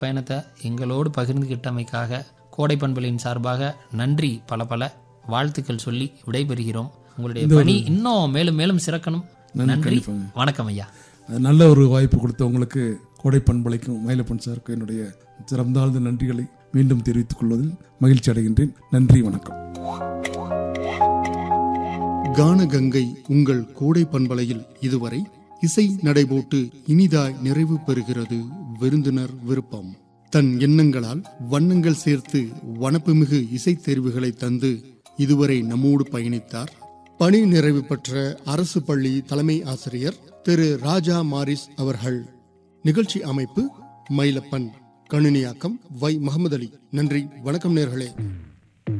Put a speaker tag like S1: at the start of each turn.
S1: பயணத்தை எங்களோடு பகிர்ந்துகிட்டமைக்காக கோடை பண்பலின் சார்பாக நன்றி பல பல வாழ்த்துக்கள் சொல்லி விடைபெறுகிறோம் உங்களுடைய பணி இன்னும் மேலும் மேலும் சிறக்கணும் நன்றி
S2: கண்டிப்பாங்க.
S1: வணக்கம் ஐயா
S2: நல்ல ஒரு வாய்ப்பு கொடுத்த உங்களுக்கு கோடை பண்பலைக்கும் மயிலப்பன் சாருக்கும் என்னுடைய சிறந்தாழ்ந்த நன்றிகளை மீண்டும் தெரிவித்துக் கொள்வதில் மகிழ்ச்சி அடைகின்றேன் நன்றி வணக்கம்
S3: கானகங்கை உங்கள் கோடை பண்பலையில் இதுவரை இசை நடைபோட்டு இனிதாய் நிறைவு பெறுகிறது விருந்தினர் விருப்பம் தன் எண்ணங்களால் வண்ணங்கள் சேர்த்து வனப்புமிகு இசைத் தேர்வுகளை தந்து இதுவரை நம்மோடு பயணித்தார் பணி நிறைவு பெற்ற அரசு பள்ளி தலைமை ஆசிரியர் திரு ராஜா மாரிஸ் அவர்கள் நிகழ்ச்சி அமைப்பு மயிலப்பன் கணினியாக்கம் வை முகமது அலி நன்றி வணக்கம் நேர்களே